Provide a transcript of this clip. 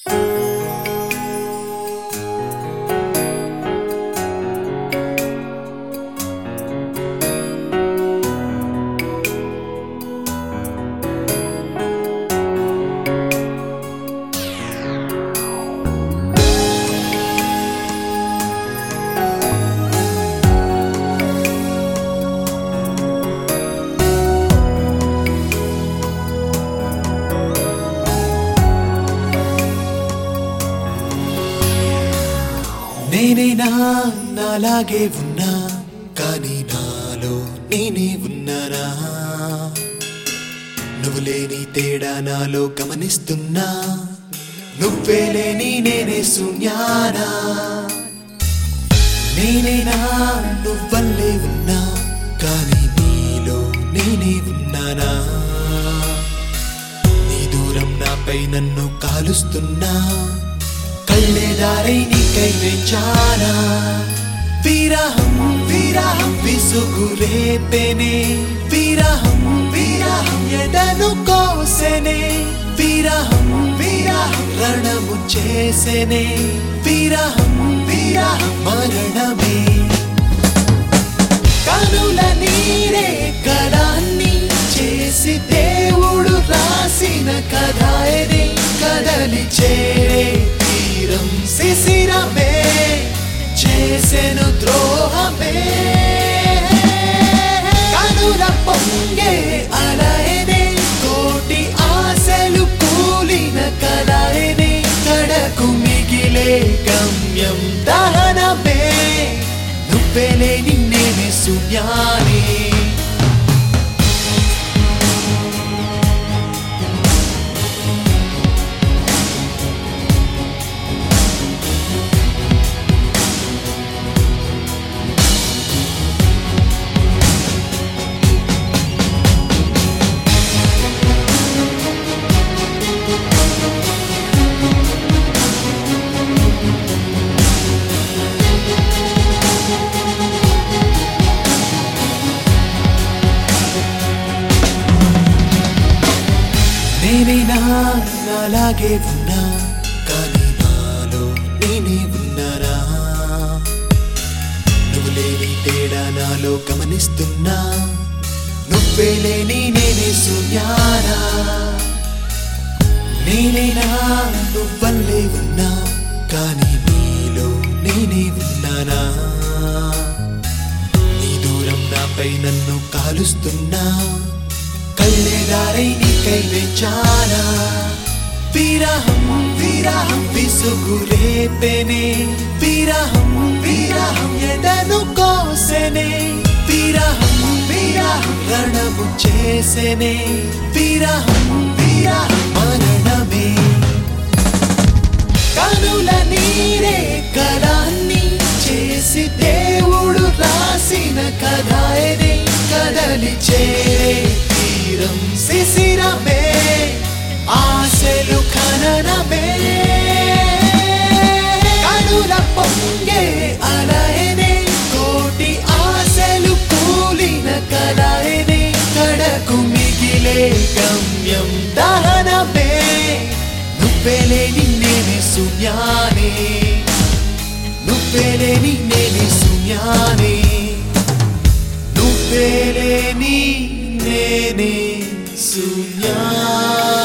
నేనేనా నాలాగే ఉన్నా కానీ నాలో నేనే ఉన్నానా నువ్వు లేని తేడా నాలో గమనిస్తున్నా నువ్వే లేని నేనే శూన్యానా నేనేనా నువ్వల్లే ఉన్నా కానీ నీలో నేనే ఉన్నానా నీ దూరం నాపై నన్ను కాలుస్తున్నా కళ్ళేదారై నీకై వెంచానా విరహం విరహం విసుగు రేపెనే విరహం విరహం ఎడను కోసెనే విరహం విరహం రణము చేసెనే విరహం విరహం మరణమే కనుల నీరే కళాన్ని చేసి దేవుడు రాసిన కథాయని కదలి చేరే తీరం శిశిరమే చేసెను ద్రోహమే కనుల పొంగే అలయనే కోటి ఆశలు కూలిన కలయనే కడకు మిగిలే గమ్యం దహనమే నువ్వెలే నిన్నేమి శూన్యానే నేనేనా నాలాగే ఉన్నా కానీ నాలో నేనే ఉన్నానా నువ్వు లేని తేడా నాలో గమనిస్తున్నా నువ్వే లేని నేనే శూన్యానా నేనేనా నువ్వల్లే ఉన్నా కానీ నీలో నేనే ఉన్నానా నీ దూరం నాపై నన్ను కాలుస్తున్నా కళ్ళేదారై నీకై వెంచానా విరహం విరహం విసుగు రేపెనే విరహం విరహం ఎడను కోసెనే విరహం విరహం రణము చేసెనే విరహం విరహం మరణమే కనుల నీరే కళాన్ని చేసి దేవుడు రాసిన కథాయనే కదలి చేరే తీరం శిశిరమే ఆశలు ఖననమే కనుల పొంగే అలయనే కోటి ఆశలు కూలిన కలయనే కడకు మిగిలే గమ్యం దహనమే నువ్వెలే నిన్నేమి శూన్యానే నువ్వెలే నిన్నేమి శూన్యానే నువ్వెలే నీ నేనే శూన్యానే